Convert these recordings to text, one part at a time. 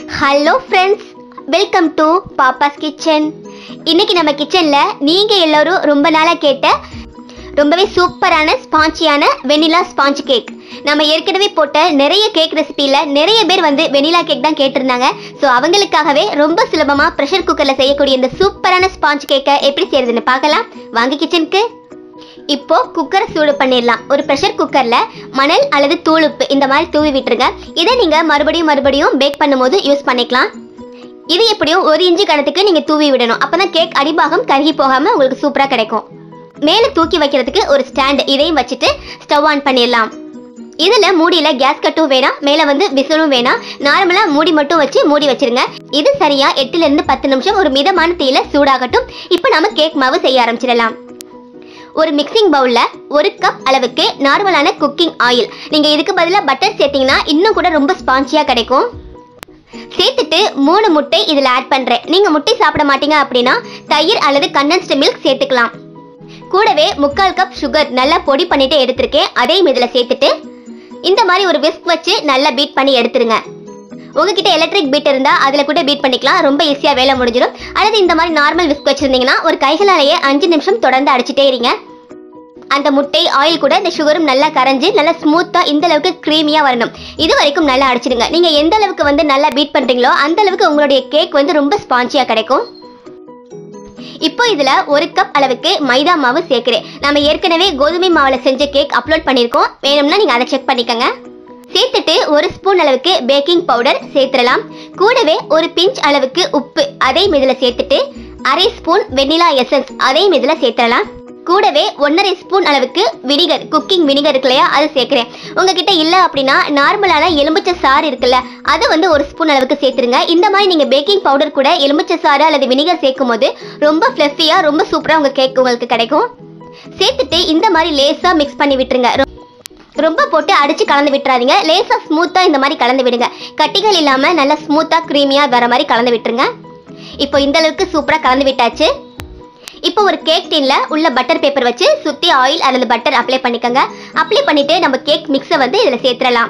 hello friends welcome to papa's kitchen இன்னைக்கு நம்ம கிச்சன்ல நீங்க எல்லாரும் ரொம்ப நாளா கேட்ட ரொம்பவே சூப்பரான ஸ்பாஞ்சியான வெனிலா ஸ்பாஞ்ச் கேக் நம்ம ஏற்கனவே போட்ட நிறைய கேக் ரெசிபியில் நிறைய பேர் வந்து வெனிலா கேக் தான் கேட்டிருந்தாங்க ஸோ அவங்களுக்காகவே ரொம்ப சுலபமாக ப்ரெஷர் குக்கரில் செய்யக்கூடிய இந்த சூப்பரான ஸ்பாஞ்ச் கேக்கை எப்படி செய்யறதுன்னு பார்க்கலாம் வாங்க கிச்சனுக்கு இப்போ குக்கரை சூடு பண்ணிடலாம் ஒரு ப்ரெஷர் குக்கர்ல மணல் அல்லது தூளுப்பு இந்த மாதிரி தூவி விட்டுருங்க இதை நீங்க மறுபடியும் மறுபடியும் பேக் பண்ணும்போது யூஸ் பண்ணிக்கலாம் இது எப்படியும் ஒரு இன்ச்சு கணத்துக்கு நீங்க தூவி விடணும் அப்பதான் கேக் அடிபாகம் கருகி போகாம உங்களுக்கு சூப்பரா கிடைக்கும் மேலே தூக்கி வைக்கிறதுக்கு ஒரு ஸ்டாண்ட் இதையும் வச்சுட்டு ஸ்டவ் ஆன் பண்ணிடலாம் இதுல மூடியில கேஸ் கட்டும் வேணாம் மேல வந்து விசிலும் வேணாம் நார்மலா மூடி மட்டும் வச்சு மூடி வச்சிருங்க இது சரியா எட்டுல இருந்து பத்து நிமிஷம் ஒரு மிதமான தீயில சூடாகட்டும் இப்போ நம்ம கேக் மாவு செய்ய ஆரம்பிச்சிடலாம் ஒரு மிக்சிங் பவுல்ல ஒரு கப் அளவுக்கு நார்மலான குக்கிங் ஆயில் நீங்க இதுக்கு பதிலா பட்டர் சேர்த்தீங்கன்னா இன்னும் கூட ரொம்ப ஸ்பான்சியா கிடைக்கும் சேர்த்துட்டு மூணு முட்டை இதுல ஆட் பண்றேன் நீங்க முட்டை சாப்பிட மாட்டீங்க அப்படின்னா தயிர் அல்லது கண்டென்ஸ்டு மில்க் சேர்த்துக்கலாம் கூடவே முக்கால் கப் சுகர் நல்லா பொடி பண்ணிட்டு எடுத்திருக்கேன் அதையும் இதுல சேர்த்துட்டு இந்த மாதிரி ஒரு விஸ்க் வச்சு நல்லா பீட் பண்ணி எடுத்துருங்க உங்ககிட்ட எலக்ட்ரிக் பீட் இருந்தா அதுல கூட பீட் பண்ணிக்கலாம் ரொம்ப ஈஸியா வேலை முடிஞ்சிடும் அல்லது இந்த மாதிரி நார்மல் விஸ்க் வச்சிருந்தீங்கன்னா ஒரு கைகளாலேயே அஞ்சு நிமிஷம் தொடர்ந்து அடிச்சிட்டே இருங்க அந்த முட்டை ஆயில் கூட இந்த சுகரும் நல்லா கரைஞ்சு நல்லா ஸ்மூத்தா இந்த அளவுக்கு க்ரீமியா வரணும் இது வரைக்கும் நல்லா அடிச்சிடுங்க நீங்க எந்த அளவுக்கு வந்து நல்லா பீட் பண்றீங்களோ அந்த அளவுக்கு உங்களுடைய கேக் வந்து ரொம்ப ஸ்பான்சியா கிடைக்கும் இப்போ இதுல ஒரு கப் அளவுக்கு மைதா மாவு சேர்க்கிறேன் நம்ம ஏற்கனவே கோதுமை மாவுல செஞ்ச கேக் அப்லோட் பண்ணியிருக்கோம் வேணும்னா நீங்க அதை செக் பண்ணிக்கோங்க சேர்த்துட்டு ஒரு ஸ்பூன் அளவுக்கு பேக்கிங் பவுடர் சேர்த்துடலாம் கூடவே ஒரு பிஞ்ச் அளவுக்கு உப்பு அதையும் இதில் சேர்த்துட்டு அரை ஸ்பூன் வெண்ணிலா எசன்ஸ் அதையும் இதில் சேர்த்துடலாம் கூடவே ஒன்றரை ஸ்பூன் அளவுக்கு வினிகர் குக்கிங் வினிகர் இருக்கு இல்லையா அது சேர்க்குறேன் உங்ககிட்ட இல்லை அப்படின்னா நார்மலான எலுமிச்சை சாறு இருக்குல்ல அது வந்து ஒரு ஸ்பூன் அளவுக்கு சேர்த்துருங்க இந்த மாதிரி நீங்கள் பேக்கிங் பவுடர் கூட எலுமிச்சை சாறு அல்லது வினிகர் சேர்க்கும் போது ரொம்ப ஃப்ளஃபியாக ரொம்ப சூப்பராக உங்கள் கேக் உங்களுக்கு கிடைக்கும் சேர்த்துட்டு இந்த மாதிரி லேஸாக மிக்ஸ் பண்ணி விட்டுருங்க ரொ- ரொம்ப போட்டு அடிச்சு கலந்து விட்டுறாதீங்க லேசா ஸ்மூத்தா இந்த மாதிரி கலந்து விடுங்க கட்டிகள் இல்லாம நல்லா ஸ்மூத்தா க்ரீமியா வர மாதிரி கலந்து விட்டுருங்க இப்போ இந்த அளவுக்கு சூப்பரா கலந்து விட்டாச்சு இப்போ ஒரு கேக் டின்ல உள்ள பட்டர் பேப்பர் வச்சு சுத்தி ஆயில் அல்லது பட்டர் அப்ளை பண்ணிக்கோங்க அப்ளை பண்ணிட்டு நம்ம கேக் மிக்ஸை வந்து இதுல சேர்த்துடலாம்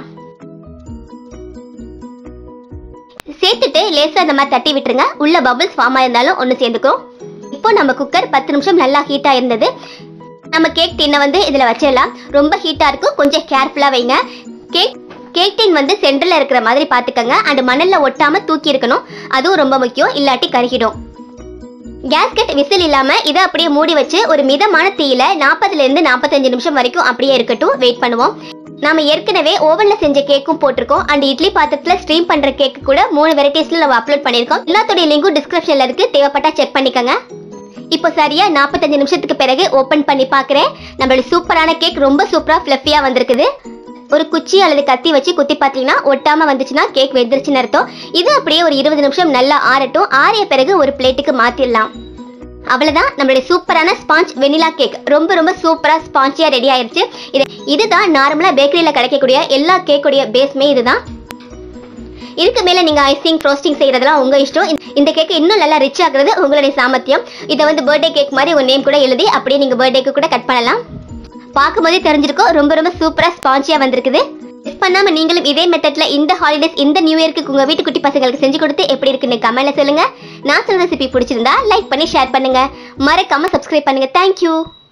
சேர்த்துட்டு லேசா இந்த மாதிரி தட்டி விட்டுருங்க உள்ள பபிள்ஸ் ஃபார்ம் ஆயிருந்தாலும் ஒன்று சேர்ந்துக்கும் இப்போ நம்ம குக்கர் பத்து நிமிஷம் நல்லா ஹீட்டா இருந்தது நம்ம கேக் டின்னை வந்து இதில் வச்சிடலாம் ரொம்ப ஹீட்டாக இருக்கும் கொஞ்சம் கேர்ஃபுல்லாக வைங்க கேக் கேக் டின் வந்து சென்டரில் இருக்கிற மாதிரி பார்த்துக்கோங்க அண்ட் மணலில் ஒட்டாமல் தூக்கி இருக்கணும் அதுவும் ரொம்ப முக்கியம் இல்லாட்டி கருகிடும் கேஸ்கெட் விசில் இல்லாமல் இதை அப்படியே மூடி வச்சு ஒரு மிதமான தீயில நாற்பதுலேருந்து நாற்பத்தஞ்சு நிமிஷம் வரைக்கும் அப்படியே இருக்கட்டும் வெயிட் பண்ணுவோம் நாம ஏற்கனவே ஓவனில் செஞ்ச கேக்கும் போட்டிருக்கோம் அண்ட் இட்லி பாத்திரத்தில் ஸ்ட்ரீம் பண்ணுற கேக்கு கூட மூணு வெரைட்டிஸில் நம்ம அப்லோட் பண்ணியிருக்கோம் எல்லாத்துடைய லிங்கும் டிஸ்கிரிப்ஷனில் இருக்குது தேவைப்பட்டா செக் பண்ணிக்கோங்க இப்போ சரியா நாற்பத்தஞ்சு நிமிஷத்துக்கு பிறகு ஓப்பன் பண்ணி பார்க்குறேன் நம்மளோட சூப்பரான கேக் ரொம்ப சூப்பராக ஃப்ளஃபியாக வந்திருக்குது ஒரு குச்சி அல்லது கத்தி வச்சு குத்தி பார்த்தீங்கன்னா ஒட்டாம வந்துச்சுன்னா கேக் வெந்துருச்சுன்னு அர்த்தம் இது அப்படியே ஒரு இருபது நிமிஷம் நல்லா ஆறட்டும் ஆறிய பிறகு ஒரு பிளேட்டுக்கு மாற்றிடலாம் அவ்வளவுதான் நம்மளுடைய சூப்பரான ஸ்பாஞ்ச் வெனிலா கேக் ரொம்ப ரொம்ப சூப்பரா ஸ்பாஞ்சியா ரெடி ஆயிருச்சு இது இதுதான் நார்மலா பேக்கரியில கிடைக்கக்கூடிய எல்லா கேக்குடைய பேஸ்மே இதுதான் இதுக்கு மேல நீங்க ஐசிங் ஃப்ரோஸ்டிங் செய்யறதெல்லாம் உங்க இஷ்டம் இந்த- இந்த கேக் இன்னும் நல்லா ரிச் ஆகுறது உங்களுடைய சாமர்த்தியம் இதை வந்து பர்த்டே கேக் மாதிரி உங்க நேம் கூட எழுதி அப்படியே நீங்க பர்த்டேக்கு கூட கட் பண்ணலாம் பார்க்கும்போதே தெரிஞ்சிருக்கும் ரொம்ப ரொம்ப சூப்பரா ஸ்பான்ச்சியா வந்திருக்குது மிஸ் பண்ணாம நீங்களும் இதே மெத்தட்ல இந்த ஹாலிடேஸ் இந்த நியூ இயர்க்கு உங்க வீட்டு குட்டி பசங்களுக்கு செஞ்சு கொடுத்து எப்படி இருக்குன்னு கமெண்ட்ல சொல்லுங்க நான் சொன்ன ரெசிபி பிடிச்சிருந்தா லைக் பண்ணி ஷேர் பண்ணுங்க மறக்காம சப்ஸ்கிரைப் பண்ணுங்க தேங்க்யூ